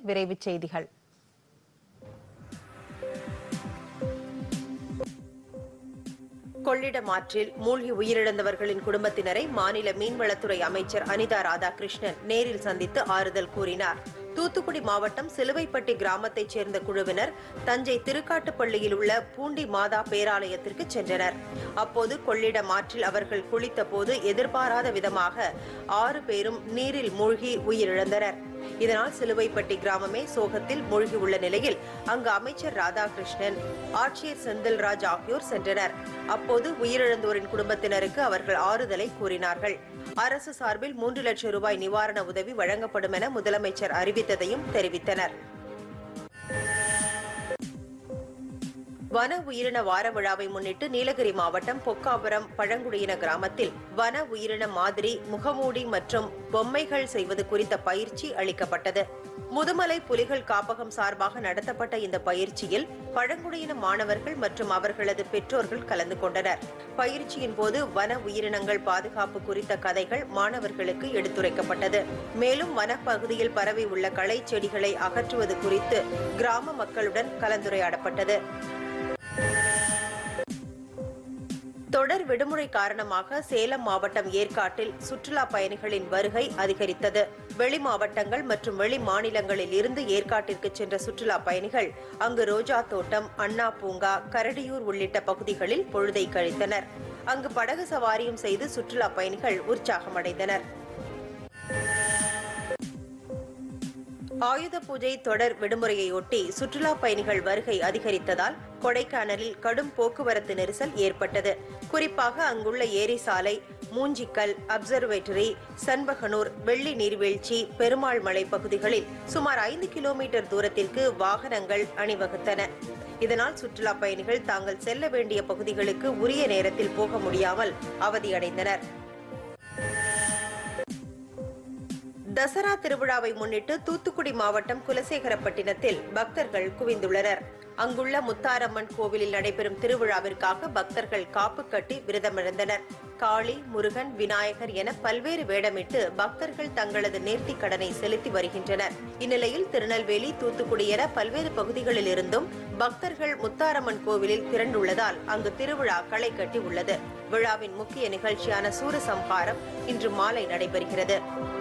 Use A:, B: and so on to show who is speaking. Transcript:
A: விரைவுச் செய்திகள்
B: கொள்ளிடம் ஆற்றில் மூழ்கி உயிரிழந்தவர்களின் குடும்பத்தினரை மாநில மீன்வளத்துறை அமைச்சர் அனிதா ராதாகிருஷ்ணன் நேரில் சந்தித்து ஆறுதல் கூறினார் தூத்துக்குடி மாவட்டம் சிலுவைப்பட்டி கிராமத்தைச் சேர்ந்த குழுவினர் தஞ்சை திருக்காட்டுப்பள்ளியில் உள்ள பூண்டி மாதா பேராலயத்திற்கு சென்றனர் அப்போது கொள்ளிடம் ஆற்றில் அவர்கள் குளித்த போது எதிர்பாராத விதமாக ஆறு பேரும் நீரில் மூழ்கி உயிரிழந்தனர் இதனால் சிலுவைப்பட்டி கிராமமே சோகத்தில் மூழ்கியுள்ள நிலையில் அங்கு அமைச்சர் ராதாகிருஷ்ணன் ஆட்சியர் செந்தில்ராஜ் ஆகியோர் சென்றனர் அப்போது உயிரிழந்தோரின் குடும்பத்தினருக்கு அவர்கள் ஆறுதலை கூறினார்கள் அரசு சார்பில் மூன்று லட்சம் ரூபாய் நிவாரண உதவி வழங்கப்படும் என முதலமைச்சர் அறிவித்ததையும் தெரிவித்தனர் வன உயிரின வார விழாவை முன்னிட்டு நீலகிரி மாவட்டம் பொக்காபுரம் பழங்குடியின கிராமத்தில் வன உயிரின மாதிரி முகமூடி மற்றும் பொம்மைகள் செய்வது குறித்த பயிற்சி அளிக்கப்பட்டது முதுமலை புலிகள் காப்பகம் சார்பாக நடத்தப்பட்ட இந்த பயிற்சியில் பழங்குடியின மாணவர்கள் மற்றும் அவர்களது பெற்றோர்கள் கலந்து கொண்டனர் பயிற்சியின் போது வன உயிரினங்கள் பாதுகாப்பு குறித்த கதைகள் மாணவர்களுக்கு எடுத்துரைக்கப்பட்டது மேலும் வனப்பகுதியில் பரவி உள்ள களை செடிகளை அகற்றுவது குறித்து கிராம மக்களுடன் கலந்துரையாடப்பட்டது தொடர் விடுமுறை காரணமாக சேலம் மாவட்டம் ஏற்காட்டில் சுற்றுலா பயணிகளின் வருகை அதிகரித்தது வெளி மாவட்டங்கள் மற்றும் வெளி மாநிலங்களில் இருந்து ஏற்காட்டிற்கு சென்ற சுற்றுலா பயணிகள் அங்கு ரோஜா தோட்டம் அண்ணா பூங்கா கரடியூர் உள்ளிட்ட பகுதிகளில் பொழுதை கழித்தனர் அங்கு படகு சவாரியும் செய்து சுற்றுலா பயணிகள் உற்சாகமடைந்தனர் ஆயுத பூஜை தொடர் விடுமுறையொட்டி சுற்றுலா பயணிகள் வருகை அதிகரித்ததால் கொடைக்கானலில் கடும் போக்குவரத்து நெரிசல் ஏற்பட்டது குறிப்பாக அங்குள்ள ஏரி சாலை மூஞ்சிக்கல் அப்சர்வேட்டரி சண்பகனூர் வெள்ளி நீர்வீழ்ச்சி பெருமாள் மலை பகுதிகளில் சுமார் ஐந்து கிலோமீட்டர் தூரத்திற்கு வாகனங்கள் அணிவகுத்தன இதனால் சுற்றுலா பயணிகள் தாங்கள் செல்ல வேண்டிய பகுதிகளுக்கு உரிய நேரத்தில் போக முடியாமல் அவதியடைந்தனர் தசரா திருவிழாவை முன்னிட்டு தூத்துக்குடி மாவட்டம் குலசேகரப்பட்டினத்தில் பக்தர்கள் குவிந்துள்ளனர் அங்குள்ள முத்தாரம்மன் கோவிலில் நடைபெறும் திருவிழாவிற்காக பக்தர்கள் காப்பு கட்டி விரதமிருந்தனர் காளி முருகன் விநாயகர் என பல்வேறு வேடமிட்டு பக்தர்கள் தங்களது நேர்த்திக் கடனை செலுத்தி வருகின்றனர் இந்நிலையில் திருநெல்வேலி தூத்துக்குடி என பல்வேறு பகுதிகளில் இருந்தும் பக்தர்கள் முத்தாரம்மன் கோவிலில் திரண்டுள்ளதால் அங்கு திருவிழா களை கட்டி உள்ளது விழாவின் முக்கிய நிகழ்ச்சியான சூரசம்ஹாரம் இன்று மாலை நடைபெறுகிறது